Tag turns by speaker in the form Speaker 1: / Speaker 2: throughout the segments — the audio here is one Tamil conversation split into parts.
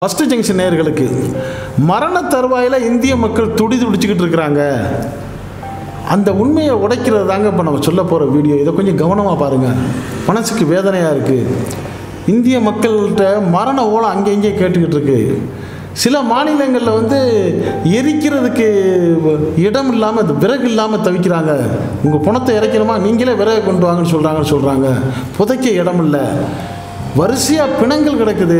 Speaker 1: ஃபஸ்ட்டு ஜங்ஷன் நேயர்களுக்கு மரண தருவாயில் இந்திய மக்கள் துடி துடிச்சுக்கிட்டு இருக்கிறாங்க அந்த உண்மையை உடைக்கிறது தாங்க இப்போ நம்ம சொல்ல போகிற வீடியோ இதை கொஞ்சம் கவனமாக பாருங்கள் மனசுக்கு வேதனையாக இருக்குது இந்திய மக்கள்கிட்ட மரண ஓலம் அங்கே இங்கே கேட்டுக்கிட்டு இருக்கு சில மாநிலங்களில் வந்து எரிக்கிறதுக்கு இடம் இல்லாமல் விறகு இல்லாமல் தவிக்கிறாங்க உங்கள் பணத்தை இறைக்கணுமா நீங்களே விறகு கொண்டு வாங்கன்னு சொல்கிறாங்கன்னு சொல்கிறாங்க புதைக்க இடம் இல்லை வரிசையாக பிணங்கள் கிடக்குது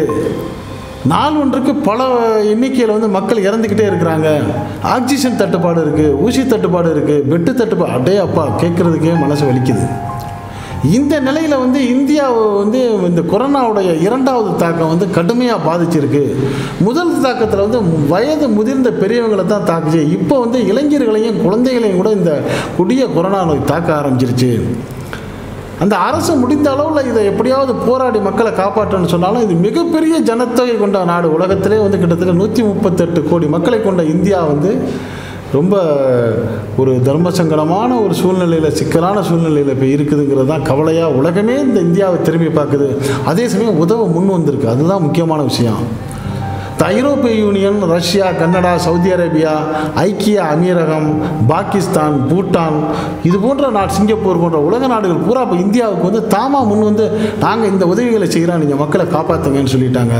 Speaker 1: நாள் ஒன்றுக்கு பல எண்ணிக்கையில் வந்து மக்கள் இறந்துக்கிட்டே இருக்கிறாங்க ஆக்சிஜன் தட்டுப்பாடு இருக்குது ஊசி தட்டுப்பாடு இருக்குது பெட்டு தட்டுப்பாடு அடே அப்பா கேட்குறதுக்கே மனசு வலிக்குது இந்த நிலையில் வந்து இந்தியாவை வந்து இந்த கொரோனாவுடைய இரண்டாவது தாக்கம் வந்து கடுமையாக பாதிச்சிருக்கு முதல் தாக்கத்தில் வந்து வயது முதிர்ந்த பெரியவங்களை தான் தாக்குச்சு இப்போ வந்து இளைஞர்களையும் குழந்தைகளையும் கூட இந்த கொடிய கொரோனா நோய் தாக்க ஆரம்பிச்சிருச்சு அந்த அரசு முடிந்த அளவில் இதை எப்படியாவது போராடி மக்களை காப்பாற்றணும்னு சொன்னாலும் இது மிகப்பெரிய ஜனத்தொகை கொண்ட நாடு உலகத்திலே வந்து கிட்டத்தட்ட நூற்றி முப்பத்தெட்டு கோடி மக்களை கொண்ட இந்தியா வந்து ரொம்ப ஒரு தர்ம சங்கடமான ஒரு சூழ்நிலையில் சிக்கலான சூழ்நிலையில் இப்போ இருக்குதுங்கிறது தான் கவலையாக உலகமே இந்த இந்தியாவை திரும்பி பார்க்குது அதே சமயம் உதவ முன் வந்திருக்கு அதுதான் முக்கியமான விஷயம் இந்த ஐரோப்பிய union Russia Canada Saudi Arabia ஐக்கிய அமீரகம் பாகிஸ்தான் பூட்டான் இது போன்ற நாடு சிங்கப்பூர் போன்ற உலக நாடுகள் பூரா இப்போ இந்தியாவுக்கு வந்து தாமா முன் வந்து நாங்கள் இந்த உதவிகளை செய்கிறோம் நீங்கள் மக்களை காப்பாற்றுங்கன்னு சொல்லிட்டாங்க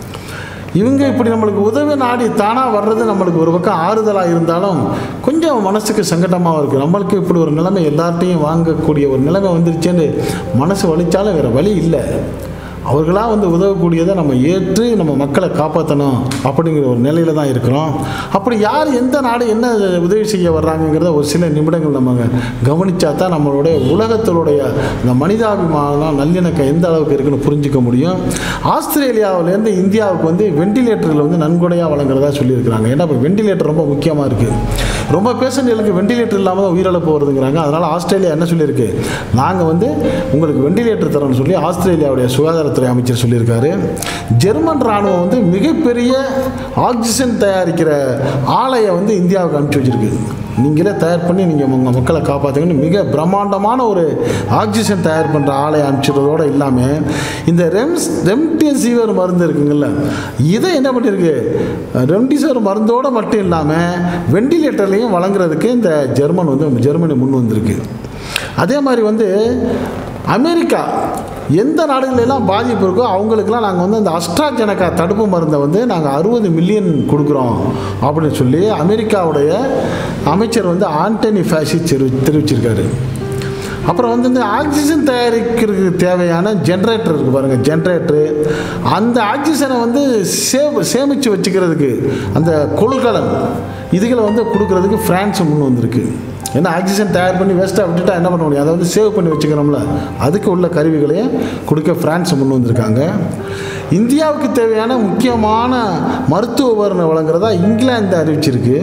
Speaker 1: இவங்க இப்படி நம்மளுக்கு உதவி நாடி தானாக வர்றது நம்மளுக்கு ஒரு பக்கம் ஆறுதலாக இருந்தாலும் கொஞ்சம் மனசுக்கு சங்கடமாக இருக்குது நம்மளுக்கு இப்படி ஒரு நிலைமை எல்லார்ட்டையும் வாங்கக்கூடிய ஒரு நிலைமை வந்துருச்சேன்னு மனசு வலிச்சாலும் வேறு வழி இல்லை அவர்களாக வந்து உதவக்கூடியதை நம்ம ஏற்று நம்ம மக்களை காப்பாற்றணும் அப்படிங்கிற ஒரு நிலையில் தான் இருக்கிறோம் அப்படி யார் எந்த நாடு என்ன உதவி செய்ய வர்றாங்கங்கிறத ஒரு சில நிமிடங்கள் நம்ம கவனித்தா தான் நம்மளுடைய உலகத்தினுடைய இந்த மனிதாபிமானம் நல்லிணக்கம் எந்த அளவுக்கு இருக்குன்னு புரிஞ்சிக்க முடியும் ஆஸ்திரேலியாவிலேருந்து இந்தியாவுக்கு வந்து வெண்டிலேட்டர்கள் வந்து நன்கொடையாக வழங்குறதா சொல்லியிருக்கிறாங்க ஏன்னா இப்போ வெண்டிலேட்டர் ரொம்ப முக்கியமாக இருக்குது ரொம்ப பேஷண்ட்களுக்கு வெண்டிலேட்டர் இல்லாமல் தான் உயிரிழப்பு வருதுங்கிறாங்க அதனால் ஆஸ்திரேலியா என்ன சொல்லியிருக்கு நாங்கள் வந்து உங்களுக்கு வெண்டிலேட்டர் தரோம்னு சொல்லி ஆஸ்திரேலியாவுடைய சுகாதாரத்துறை அமைச்சர் சொல்லியிருக்காரு ஜெர்மன் இராணுவம் வந்து மிகப்பெரிய ஆக்சிஜன் தயாரிக்கிற ஆலையை வந்து இந்தியாவுக்கு அனுப்பிச்சி வச்சிருக்கு நீங்களே தயார் பண்ணி நீங்கள் உங்கள் மக்களை காப்பாற்றுங்கன்னு மிக பிரம்மாண்டமான ஒரு ஆக்சிஜன் தயார் பண்ணுற ஆலையை அனுப்பிச்சிடுறதோடு இல்லாமல் இந்த ரெம்ஸ் ரெம்டெசிவிர் மருந்து இருக்குங்கள்ல இதை என்ன பண்ணியிருக்கு ரெம்டிசிவிர் மருந்தோடு மட்டும் இல்லாமல் வெண்டிலேட்டர்லையும் வழங்குறதுக்கு இந்த ஜெர்மன் வந்து ஜெர்மனி முன் வந்திருக்கு அதே மாதிரி வந்து அமெரிக்கா எந்த நாடுகளெல்லாம் பாதிப்பு இருக்கோ அவங்களுக்கெல்லாம் நாங்கள் வந்து அந்த அஸ்ட்ராஜெனக்கா தடுப்பு மருந்தை வந்து நாங்கள் அறுபது மில்லியன் கொடுக்குறோம் அப்படின்னு சொல்லி அமெரிக்காவுடைய அமைச்சர் வந்து ஆண்டனி ஃபேசி தெரி தெரிவிச்சிருக்காரு அப்புறம் வந்து இந்த ஆக்சிஜன் தயாரிக்கிறதுக்கு தேவையான ஜென்ரேட்டர் இருக்குது பாருங்கள் ஜென்ரேட்டரு அந்த ஆக்சிஜனை வந்து சே சேமித்து வச்சுக்கிறதுக்கு அந்த கொள்கலன் இதுகளை வந்து கொடுக்கறதுக்கு ஃப்ரான்ஸ் முன் வந்திருக்கு ஏன்னா ஆக்சிஜன் தயார் பண்ணி வேஸ்ட்டாக விட்டுட்டா என்ன பண்ண முடியும் அதை வந்து சேவ் பண்ணி வச்சுக்கிறோம்ல அதுக்கு உள்ள கருவிகளையும் கொடுக்க ஃப்ரான்ஸ் முன் வந்திருக்காங்க இந்தியாவுக்கு தேவையான முக்கியமான மருத்துவ உபகரணம் வழங்குறதா இங்கிலாந்து அறிவிச்சிருக்கு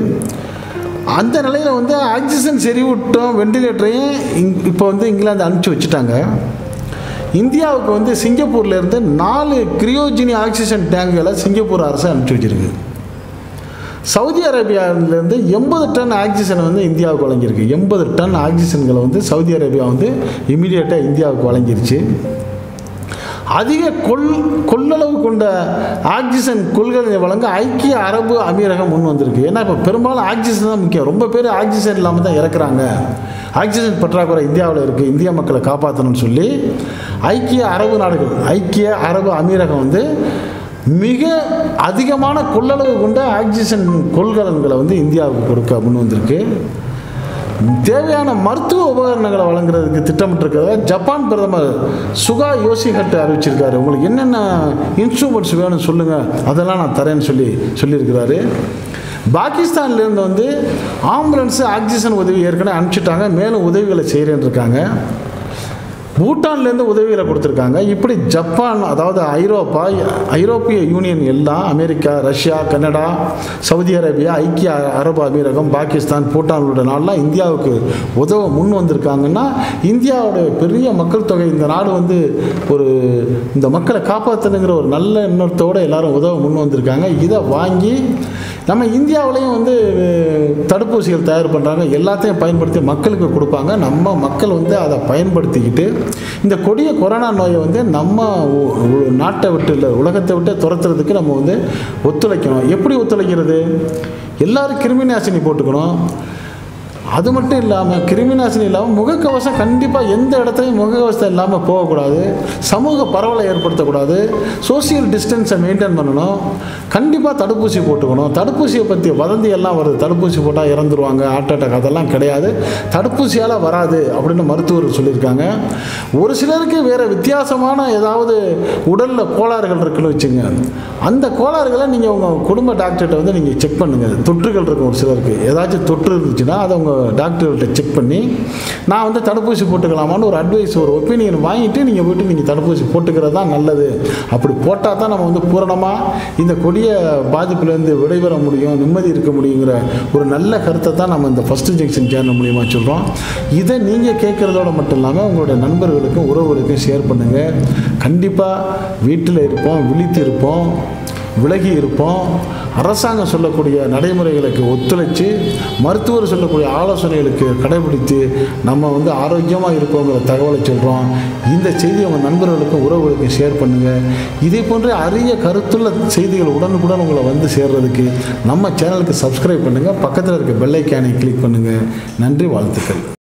Speaker 1: அந்த நிலையில் வந்து ஆக்சிஜன் செறிவூட்டம் வெண்டிலேட்டரையும் இங் இப்போ வந்து இங்கிலாந்து அனுப்பிச்சி வச்சுட்டாங்க இந்தியாவுக்கு வந்து சிங்கப்பூர்லேருந்து நாலு கிரியோஜினி ஆக்சிஜன் டேங்குகளை சிங்கப்பூர் அரசு அனுப்பிச்சி வச்சிருக்கு சவுதி அரேபியாவிலேருந்து எண்பது டன் ஆக்சிஜனை வந்து இந்தியாவுக்கு வழங்கியிருக்கு எண்பது டன் ஆக்சிஜன்களை வந்து சவுதி அரேபியா வந்து இமீடியட்டாக இந்தியாவுக்கு வழங்கிருச்சு அதிக கொள் கொள்ளளவு கொண்ட ஆக்சிஜன் கொள்கலனை வழங்க ஐக்கிய அரபு அமீரகம் முன் வந்திருக்கு ஏன்னா இப்போ பெரும்பாலும் ஆக்சிஜன் தான் முக்கியம் ரொம்ப பேர் ஆக்சிஜன் இல்லாமல் தான் இறக்குறாங்க ஆக்சிஜன் பற்றாக்குறை இந்தியாவில் இருக்குது இந்திய மக்களை காப்பாற்றணும்னு சொல்லி ஐக்கிய அரபு நாடுகள் ஐக்கிய அரபு அமீரகம் வந்து மிக அதிகமான கொள்ளளவு கொண்ட ஆக்சிஜன் கொள்கலன்களை வந்து இந்தியாவுக்கு கொடுக்க முன் வந்திருக்கு தேவையான மருத்துவ உபகரணங்களை வழங்குறதுக்கு திட்டமிட்டிருக்கிறத ஜப்பான் பிரதமர் சுகா யோசிஹட் அறிவிச்சிருக்காரு உங்களுக்கு என்னென்ன இன்ஸ்ட்ருமெண்ட்ஸ் வேணும்னு சொல்லுங்கள் அதெல்லாம் நான் தரேன்னு சொல்லி சொல்லியிருக்கிறாரு பாகிஸ்தான்லேருந்து வந்து ஆம்புலன்ஸு ஆக்சிஜன் உதவி ஏற்கனவே அனுப்பிச்சிட்டாங்க மேலும் உதவிகளை செய்கிறேன்னு இருக்காங்க பூட்டான்லேருந்து உதவிகளை கொடுத்துருக்காங்க இப்படி ஜப்பான் அதாவது ஐரோப்பா ஐரோப்பிய யூனியன் எல்லாம் America Russia Canada Saudi Arabia ஐக்கிய அரபு அமீரகம் பாகிஸ்தான் பூட்டான் உள்ளிட்ட நாடெலாம் இந்தியாவுக்கு உதவ முன் வந்திருக்காங்கன்னா இந்தியாவுடைய பெரிய மக்கள் தொகை இந்த நாடு வந்து ஒரு இந்த மக்களை காப்பாற்றணுங்கிற ஒரு நல்ல எண்ணத்தோடு எல்லாரும் உதவ முன் வந்திருக்காங்க இதை வாங்கி நம்ம இந்தியாவிலையும் வந்து தடுப்பூசிகள் தயார் பண்ணுறாங்க எல்லாத்தையும் பயன்படுத்தி மக்களுக்கு கொடுப்பாங்க நம்ம மக்கள் வந்து அதை பயன்படுத்திக்கிட்டு இந்த கொடிய கொரோனா நோயை வந்து நம்ம உ- உ- நாட்டை விட்டு இல்லை உலகத்தை விட்டு துரத்துறதுக்கு நம்ம வந்து ஒத்துழைக்கணும் எப்படி ஒத்துழைக்கிறது எல்லாரும் கிருமி நாசினி போட்டுக்கணும் அது மட்டும் இல்லாமல் கிருமி நாசினி இல்லாமல் முகக்கவசம் கண்டிப்பாக எந்த இடத்துலையும் முகக்கவசம் இல்லாமல் போகக்கூடாது சமூக பரவலை ஏற்படுத்தக்கூடாது சோஷியல் டிஸ்டன்ஸை மெயின்டைன் பண்ணணும் கண்டிப்பாக தடுப்பூசி போட்டுக்கணும் தடுப்பூசியை பற்றி வதந்தி எல்லாம் வருது தடுப்பூசி போட்டால் இறந்துருவாங்க ஹார்ட் அட்டாக் அதெல்லாம் கிடையாது தடுப்பூசியால் வராது அப்படின்னு மருத்துவர்கள் சொல்லியிருக்காங்க ஒரு சிலருக்கு வேறு வித்தியாசமான ஏதாவது உடலில் கோளாறுகள் இருக்குன்னு வச்சுங்க அந்த கோளாறுகளை நீங்கள் உங்கள் குடும்ப டாக்டர்கிட்ட வந்து நீங்கள் செக் பண்ணுங்கள் தொற்றுகள் இருக்கும் ஒரு சிலருக்கு ஏதாச்சும் தொற்று இருந்துச்சுன்னா அதை உங்கள் டாக்டர்கிட்ட செக் பண்ணி நான் வந்து தடுப்பூசி போட்டுக்கலாமான்னு ஒரு அட்வைஸ் ஒரு ஒப்பீனியன் வாங்கிட்டு நீங்கள் போயிட்டு நீங்கள் தடுப்பூசி போட்டுக்கிறது தான் நல்லது அப்படி போட்டால் தான் நம்ம வந்து பூரணமாக இந்த கொடிய பாதிப்புலேருந்து விடைபெற முடியும் நிம்மதி இருக்க முடியுங்கிற ஒரு நல்ல கருத்தை தான் நம்ம இந்த ஃபஸ்ட்டு ஜங்ஷன் சேனல் மூலியமாக சொல்கிறோம் இதை நீங்கள் கேட்குறதோட மட்டும் இல்லாமல் உங்களுடைய நண்பர்களுக்கும் உறவுகளுக்கும் ஷேர் பண்ணுங்கள் கண்டிப்பாக வீட்டில் இருப்போம் விழித்து இருப்போம் விலகி இருப்போம் அரசாங்கம் சொல்லக்கூடிய நடைமுறைகளுக்கு ஒத்துழைச்சு மருத்துவர் சொல்லக்கூடிய ஆலோசனைகளுக்கு கடைபிடித்து நம்ம வந்து ஆரோக்கியமாக இருப்போங்கிற தகவலை சொல்கிறோம் இந்த செய்தியை உங்கள் நண்பர்களுக்கும் உறவுகளுக்கும் ஷேர் பண்ணுங்கள் இதே போன்ற அரிய கருத்துள்ள செய்திகள் உடனுக்குடன் உங்களை வந்து சேர்றதுக்கு நம்ம சேனலுக்கு சப்ஸ்கிரைப் பண்ணுங்கள் பக்கத்தில் இருக்க பெல் ஐக்கானை கிளிக் பண்ணுங்கள் நன்றி வாழ்த்துக்கள்